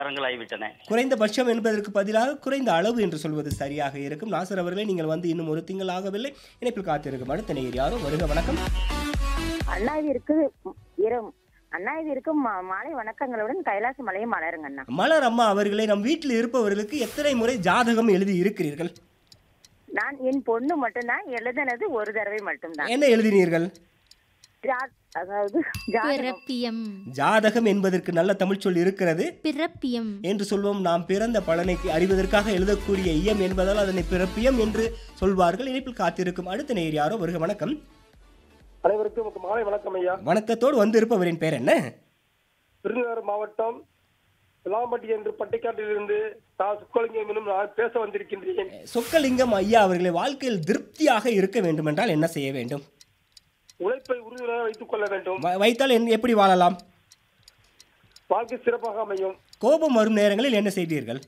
தரங்களாகிவிட்டன குறைந்தபட்சம் என்பதற்கு பதிலாக குறைந்த அளவு என்று சொல்வது சரியாக இருக்கும் நாசர் அவர்களே நீங்கள் வந்து இன்னும் ஒரு திங்கள் ஆகவில்லை இணைப்பில் காத்திருக்கும் அடுத்த நேயர் யாரோ வருக வணக்கம் அண்ணாவிற்கு இரம் அண்ணாவிற்கு மா- மாலை வணக்கங்களுடன் கைலாச மலையும் மலருங்க அண்ணா மலர் அம்மா அவர்களே நம் வீட்டில் இருப்பவர்களுக்கு எத்தனை முறை ஜாதகம் எழுதி இருக்கிறீர்கள் நான் என் பொண்ணு மட்டும்தான் எழுதினது ஒரு தடவை மட்டும்தான் என்ன எழுதினீர்கள் ஜா- அதாவது ஜாதகம். பிறப்பியம் ஜாதகம் என்பதற்கு நல்ல தமிழ் சொல் இருக்கிறது பிறப்பியம் என்று சொல்வோம் நாம் பிறந்த பலனை அறிவதற்காக எழுதக்கூடிய இயம் என்பதால் அதனை பிறப்பியம் என்று சொல்வார்கள் இணைப்பில் காத்திருக்கும் அடுத்த நேயர் யாரோ வருக வணக்கம் அனைவருக்கும் உங்க மாலை வணக்கம் ஐயா வணக்கத்தோடு வந்திருப்பவரின் பேர் என்ன விருதுநகர் மாவட்டம் விளாம்பட்டி என்று பட்டிக்காட்டிலிருந்து நான் சுக்கலிங்கம் எனும் நான் பேச வந்திருக்கின்றேன் சொக்கலிங்கம் ஐயா அவர்களை வாழ்க்கையில் திருப்தியாக இருக்க வேண்டுமென்றால் என்ன செய்ய வேண்டும் உழைப்பை உறுதுணையாக வைத்துக் கொள்ள வேண்டும் வ- வைத்தால் என்- எப்படி வாழலாம் வாழ்க்கை சிறப்பாக அமையும் கோபம் வரும் நேரங்களில் என்ன செய்தீர்கள்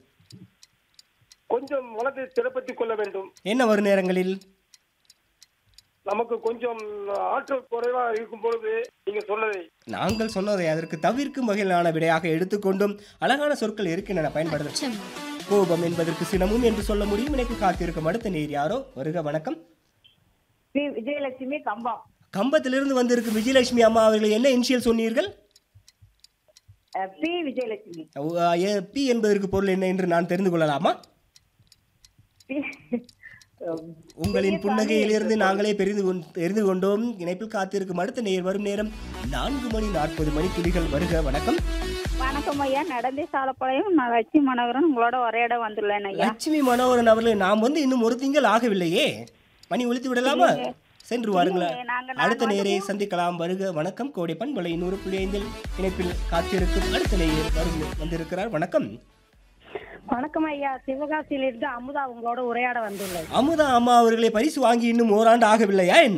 கொஞ்சம் மனதை திடப்படுத்திக் கொள்ள வேண்டும் என்ன வரும் நேரங்களில் நமக்கு கொஞ்சம் ஆற்றல் குறைவா இருக்கும் பொழுது நீங்க சொன்னதை நாங்கள் சொன்னதை அதற்கு தவிர்க்கும் வகையிலான விடையாக எடுத்துக்கொண்டும் அழகான சொற்கள் இருக்கின்றன பயன்படுத்த அச்சம் கோபம் என்பதற்கு சினமும் என்று சொல்ல முடியும் எனக்கு காத்திருக்கும் அடுத்த நேர் யாரோ வருக வணக்கம் பி. விஜயலட்சுமி கம்பம் கம்பத்திலிருந்து வந்திருக்கும் விஜயலட்சுமி அம்மா அவர்கள் என்ன இனிஷியல் சொன்னீர்கள் அஹ், பி விஜயலட்சுமி அஹ், ஏ- பி என்பதற்கு பொருள் என்ன என்று நான் தெரிந்து கொள்ளலாமா பி. அஹ், உங்களின் புன்னகையிலிருந்து நாங்களே பெரிந்து கொண்- தெரிந்து கொண்டோம் இணைப்பில் காத்திருக்கும் அடுத்த நேர் வரும் நேரம் நான்கு மணி நாற்பது மணி துளிகள் வருக வணக்கம் வணக்கம் ஐயா நடந்தே சாலப்பாளையம் நான் லட்சுமி மனோகரன் உங்களோட ஒரே இடம் வந்துள்ளேன் ஐயா லட்சுமி மனோகரன் அவர்களே நாம் வந்து இன்னும் ஒரு திங்கள் ஆகவில்லையே மணி ஒழித்து விடலாமா சென்று வாருங்களா இல்லையே, நாங்க- நாங்க அடுத்த வந்து நேரை சந்திக்கலாம் வருக வணக்கம் கோடை பண்பலை நூறு புள்ளி ஐந்தில் இணைப்பில் காத்திருக்கும் அடுத்த நேயர் வரும் வந்திருக்கிறார் வணக்கம் வணக்கம் ஐயா சிவகாசியிலிருந்து அமுதா உங்களோட உரையாட வந்துள்ளேன் அமுதா அம்மா அவர்களை பரிசு வாங்கி இன்னும் ஓராண்டு ஆகவில்லையா என்ன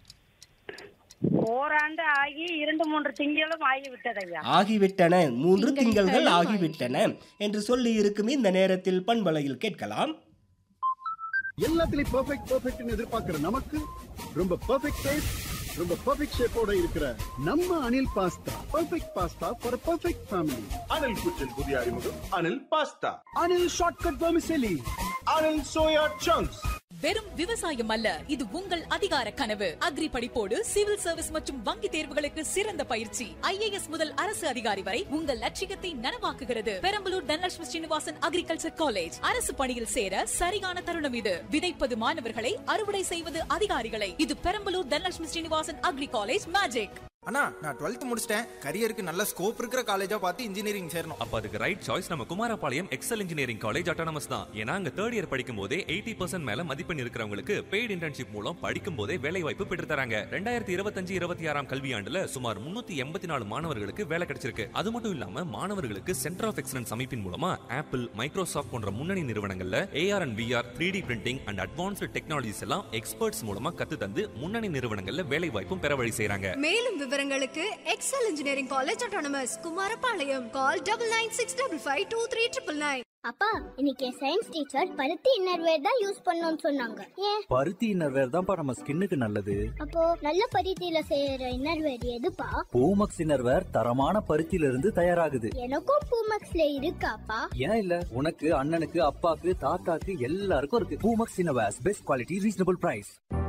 ஓராண்டு ஆகி இரண்டு மூன்று திங்களும் ஆகிவிட்டது ஐயா ஆகிவிட்டன மூன்று திங்கள் திங்கள்கள் களும் ஆகிவிட்டன என்று சொல்லி இருக்கும் இந்த நேரத்தில் பண்பலையில் கேட்கலாம் எல்லாத்துலயும் பெர்ஃபெக்ட் பெர்ஃபெக்ட்னு எதிர்பார்க்கிற நமக்கு ரொம்ப பெர்ஃபெக்ட் டேஸ்ட் ரொம்ப பெர்ஃபெக்ட் ஷேப்போட இருக்கிற நம்ம Anil pasta perfect pasta for perfect family Anil குச்சின் புதிய அறிமுகம் Anil pasta Anil shortcut vermicelli Anil soya chunks வெறும் விவசாயம் அல்ல இது உங்கள் அதிகார கனவு அக்ரி படிப்போடு சிவில் சர்வீஸ் மற்றும் வங்கி தேர்வுகளுக்கு சிறந்த பயிற்சி ஐஏஎஸ் முதல் அரசு அதிகாரி வரை உங்கள் லட்சியத்தை நனவாக்குகிறது பெரம்பலூர் தனலட்சுமி ஸ்ரீனிவாசன் அக்ரிகல்ச்சர் காலேஜ் அரசு பணியில் சேர சரியான தருணம் இது விதைப்பது மாணவர்களை அறுவடை செய்வது அதிகாரிகளை இது Perambalur Dhanalakshmi Srinivasan agri college magic அண்ணா நான் டுவெல்த் முடிச்சிட்டேன் கரியருக்கு நல்ல ஸ்கோப் இருக்கிற காலேஜா பார்த்து இன்ஜினியரிங் சேரணும் அப்ப அதுக்கு ரைட் சாய்ஸ் நம்ம Kumarapalayam excel engineering college autonomous தான் ஏன்னா அங்க தேர்ட் இயர் படிக்கும் போதே எயிட்டி பர்சன்ட் மேல மதிப்பெண் இருக்கிறவங்களுக்கு பெய்டு இன்டர்ன்ஷிப் மூலம் படிக்கும் போதே வேலை வாய்ப்பு பெற்று தராங்க ரெண்டாயிரத்தி இருபத்தஞ்சு இருபத்தி ஆறாம் கல்வியாண்டுல சுமார் முன்னூத்தி எண்பத்தி நாலு மாணவர்களுக்கு வேலை கிடைச்சிருக்கு அது மட்டும் இல்லாம மாணவர்களுக்கு சென்டர் ஆஃப் எக்ஸலன்ஸ் அமைப்பின் மூலமா ஆப்பிள் மைக்ரோசாஃப்ட் போன்ற முன்னணி நிறுவனங்கள்ல AR and VR three D printing and advanced technologies எல்லாம் எக்ஸ்பர்ட்ஸ் மூலமா கத்து தந்து முன்னணி நிறுவனங்கள்ல வேலை வாய்ப்பும் பெற வழி செய்றாங்க மேலும் விவரங்களுக்கு excel engineering college autonomous Kumarapalayam call double nine six double five two three triple nine அப்பா இன்னைக்கு சயின்ஸ் டீச்சர் பருத்தி இன்னர்வேர் தான் யூஸ் பண்ணணும்னு சொன்னாங்க ஏன் பருத்தி இன்னர்வேர் தான்ப்பா நம்ம ஸ்கின்னுக்கு நல்லது அப்போ நல்ல பருத்தியில செய்யற இன்னர்வேர் எதுப்பா பூமக்ஸ் இன்னர்வேர் தரமான பருத்தியில இருந்து தயாராகுது எனக்கும் பூமக்ஸ்ல இருக்காப்பா ஏன் இல்ல உனக்கு அண்ணனுக்கு அப்பாக்கு தாத்தாக்கு எல்லாருக்கும் இருக்கு Poomex innerwears best quality reasonable price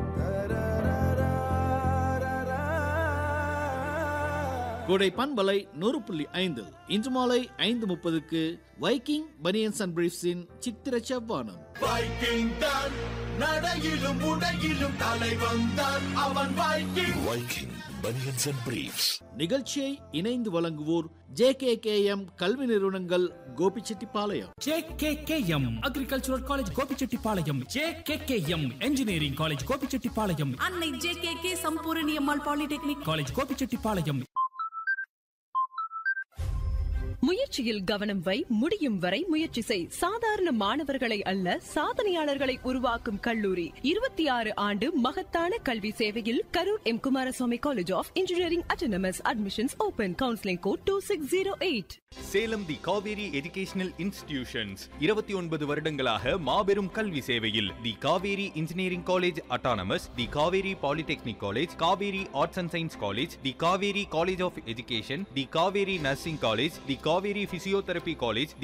கோடை பண்பலை நூறு புள்ளி ஐந்து இன்று மாலை ஐந்து முப்பதுக்கு வைக்கிங் பனியன்ஸ் அண்ட் பிரீஃப்ஸின் சித்திர செவ்வானம் வைக்கிங் தான் நடையிலும் உடையிலும் தலை வந்தான் அவன் Viking Viking banians and briefs நிகழ்ச்சியை இணைந்து வழங்குவோர் ஜே கே கே எம் கல்வி நிறுவனங்கள் Gobichettipalayam JKKM agricultural college Gobichettipalayam JKKM engineering college Gobichettipalayam Annai J K K Sampoorani Ammal polytechnic college Gobichettipalayam முயற்சியில் கவனம் வை முடியும் வரை முயற்சி செய் சாதாரண மாணவர்களை அல்ல சாதனையாளர்களை உருவாக்கும் கல்லூரி இருபத்தி ஆறு ஆண்டு மகத்தான கல்வி சேவையில் Karur M Kumaraswamy college of engineering autonomous admissions open counselling code two six zero eight Salem the Kaveri educational institutions இருபத்தி ஒன்பது வருடங்களாக மாபெரும் கல்வி சேவையில் the Kaveri engineering college autonomous the Kaveri polytechnic college Kaveri arts and science college the Kaveri college of education the Kaveri nursing college the Kaveri physiotherapy college